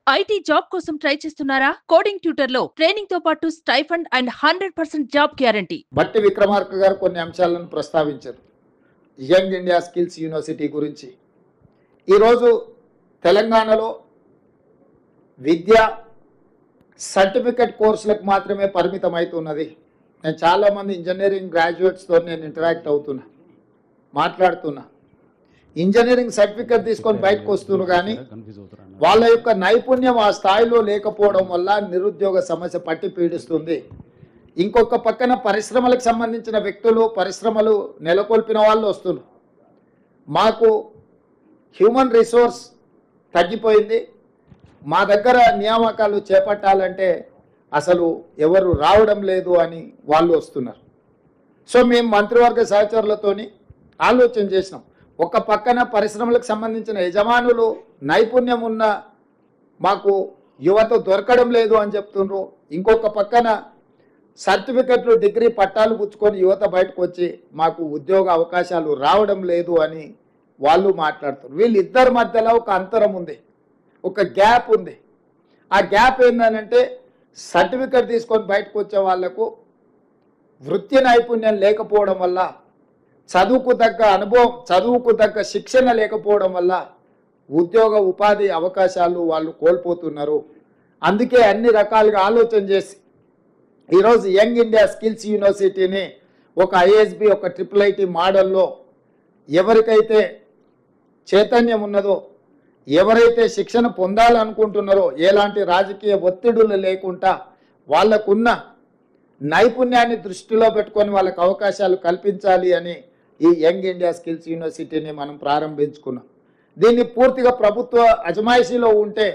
IT job కోసం try చేస్తున్నారా coding tutor లో ట్రైనింగ్ తో పాటు stipend and hundred percent job guarantee Bhatti Vikramarka గారు కొన్ని అంశాలను ప్రస్తావించారు యంగ్ ఇండియా స్కిల్స్ యూనివర్సిటీ గురించి ఈరోజు తెలంగాణలో విద్య సర్టిఫికెట్ కోర్సులకు మాత్రమే పరిమితం అవుతున్నది నేను చాలామంది ఇంజనీరింగ్ గ్రాడ్యుయేట్స్తో నేను ఇంటరాక్ట్ అవుతున్నా మాట్లాడుతున్నా ఇంజనీరింగ్ సర్టిఫికెట్ తీసుకొని బయటకు వస్తున్నారు కానీ వాళ్ళ యొక్క నైపుణ్యం ఆ స్థాయిలో లేకపోవడం వల్ల నిరుద్యోగ సమస్య పట్టి పీడిస్తుంది ఇంకొక పక్కన పరిశ్రమలకు సంబంధించిన వ్యక్తులు పరిశ్రమలు నెలకొల్పిన వాళ్ళు వస్తున్నారు మాకు హ్యూమన్ రిసోర్స్ తగ్గిపోయింది మా దగ్గర నియామకాలు చేపట్టాలంటే అసలు ఎవరు రావడం లేదు అని వాళ్ళు వస్తున్నారు సో మేము మంత్రివర్గ సహచరులతోని ఆలోచన చేసినాం ఒక పక్కన పరిశ్రమలకు సంబంధించిన యజమానులు నైపుణ్యం ఉన్న మాకు యువత దొరకడం లేదు అని చెప్తున్నారు ఇంకొక పక్కన సర్టిఫికెట్లు డిగ్రీ పట్టాలు పుచ్చుకొని యువత బయటకు వచ్చి మాకు ఉద్యోగ అవకాశాలు రావడం లేదు అని వాళ్ళు మాట్లాడుతున్నారు వీళ్ళిద్దరి మధ్యలో ఒక అంతరం ఉంది ఒక గ్యాప్ ఉంది ఆ గ్యాప్ ఏంటంటే సర్టిఫికెట్ తీసుకొని బయటకు వచ్చే వాళ్లకు వృత్తి నైపుణ్యం లేకపోవడం వల్ల చదువుకు తగ్గ అనుభవం చదువుకు తగ్గ శిక్షణ లేకపోవడం వల్ల ఉద్యోగ ఉపాధి అవకాశాలు వాళ్ళు కోల్పోతున్నారు అందుకే అన్ని రకాలుగా ఆలోచన చేసి ఈరోజు యంగ్ ఇండియా స్కిల్స్ యూనివర్సిటీని ఒక ఐఎస్బి ఒక ట్రిపుల్ ఐటీ మోడల్లో ఎవరికైతే చైతన్యం ఉన్నదో ఎవరైతే శిక్షణ పొందాలనుకుంటున్నారో ఎలాంటి రాజకీయ ఒత్తిడులు లేకుండా వాళ్ళకున్న నైపుణ్యాన్ని దృష్టిలో పెట్టుకొని వాళ్ళకి అవకాశాలు కల్పించాలి అని ఈ యంగ్ ఇండియా స్కిల్స్ యూనివర్సిటీని మనం ప్రారంభించుకున్నాం దీన్ని పూర్తిగా ప్రభుత్వ అజమాయిషీలో ఉంటే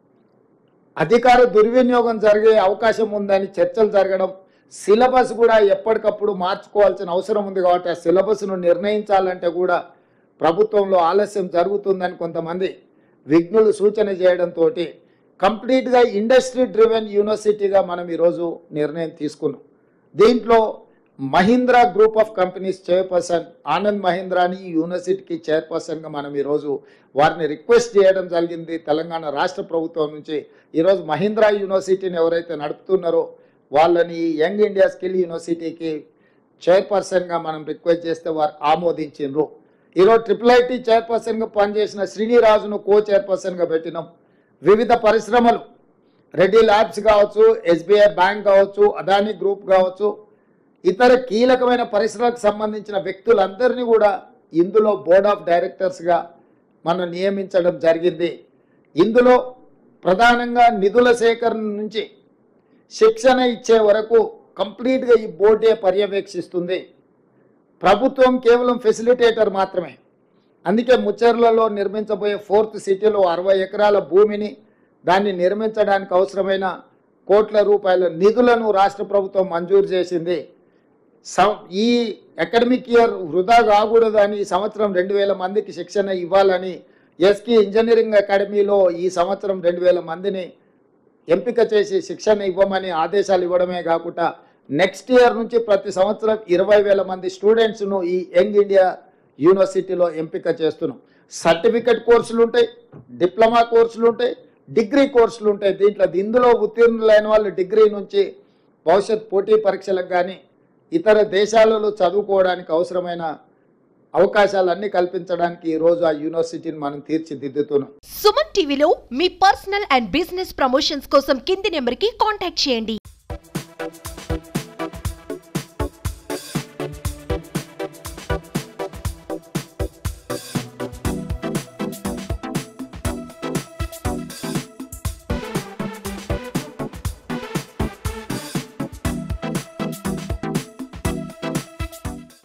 అధికార దుర్వినియోగం జరిగే అవకాశం ఉందని చర్చలు జరగడం సిలబస్ కూడా ఎప్పటికప్పుడు మార్చుకోవాల్సిన అవసరం ఉంది కాబట్టి ఆ సిలబస్ను నిర్ణయించాలంటే కూడా ప్రభుత్వంలో ఆలస్యం జరుగుతుందని కొంతమంది విఘ్నులు సూచన చేయడంతో కంప్లీట్గా ఇండస్ట్రీ డ్రివెన్ యూనివర్సిటీగా మనం ఈరోజు నిర్ణయం తీసుకున్నాం దీంట్లో Mahindra group of companies chairperson Anand మహీంద్రాని ఈ యూనివర్సిటీకి చైర్పర్సన్గా మనం ఈరోజు వారిని రిక్వెస్ట్ చేయడం జరిగింది తెలంగాణ రాష్ట్ర ప్రభుత్వం నుంచి ఈరోజు మహీంద్రా యూనివర్సిటీని ఎవరైతే నడుపుతున్నారో వాళ్ళని ఈ యంగ్ ఇండియా స్కిల్ యూనివర్సిటీకి చైర్పర్సన్గా మనం రిక్వెస్ట్ చేస్తే వారు ఆమోదించిండ్రు ఈరోజు ట్రిపుల్ ఐటీ చైర్పర్సన్గా పనిచేసిన శ్రీనిరాజును కో చైర్పర్సన్గా పెట్టినాం వివిధ పరిశ్రమలు రెడ్డి ల్యాబ్స్ కావచ్చు ఎస్బీఐ బ్యాంక్ కావచ్చు అదానీ గ్రూప్ కావచ్చు ఇతర కీలకమైన పరిశ్రమలకు సంబంధించిన వ్యక్తులందరినీ కూడా ఇందులో బోర్డ్ ఆఫ్ డైరెక్టర్స్గా మనం నియమించడం జరిగింది ఇందులో ప్రధానంగా నిధుల సేకరణ నుంచి శిక్షణ ఇచ్చే వరకు కంప్లీట్గా ఈ బోర్డే పర్యవేక్షిస్తుంది ప్రభుత్వం కేవలం ఫెసిలిటేటర్ మాత్రమే అందుకే ముచ్చర్లలో నిర్మించబోయే ఫోర్త్ సిటీలో అరవై ఎకరాల భూమిని దాన్ని నిర్మించడానికి అవసరమైన కోట్ల రూపాయల నిధులను రాష్ట్ర ప్రభుత్వం మంజూరు చేసింది సం ఈ అకాడమిక్ ఇయర్ వృధా కాకూడదని ఈ సంవత్సరం రెండు వేల మందికి శిక్షణ ఇవ్వాలని ఎస్కి ఇంజనీరింగ్ అకాడమీలో ఈ సంవత్సరం రెండు వేల మందిని ఎంపిక చేసి శిక్షణ ఇవ్వమని ఆదేశాలు ఇవ్వడమే కాకుండా నెక్స్ట్ ఇయర్ నుంచి ప్రతి సంవత్సరం ఇరవై వేల మంది స్టూడెంట్స్ను ఈ యంగ్ ఇండియా యూనివర్సిటీలో ఎంపిక చేస్తున్నాం సర్టిఫికెట్ కోర్సులు ఉంటాయి డిప్లొమా కోర్సులు ఉంటాయి డిగ్రీ కోర్సులు ఉంటాయి దీంట్లో ఇందులో ఉత్తీర్ణులైన వాళ్ళు డిగ్రీ నుంచి భవిష్యత్ పోటీ పరీక్షలకు కానీ ఇతర దేశాలలో చదువుకోవడానికి అవసరమైన అవకాశాలన్నీ కల్పించడానికి ఈరోజు ఆ యూనివర్సిటీని మనం తీర్చిదిద్దుతున్నాం సుమన్ టీవీలో మీ పర్సనల్ అండ్ బిజినెస్ ప్రమోషన్స్ కోసం కింది నెంబర్కి కాంటాక్ట్ చేయండి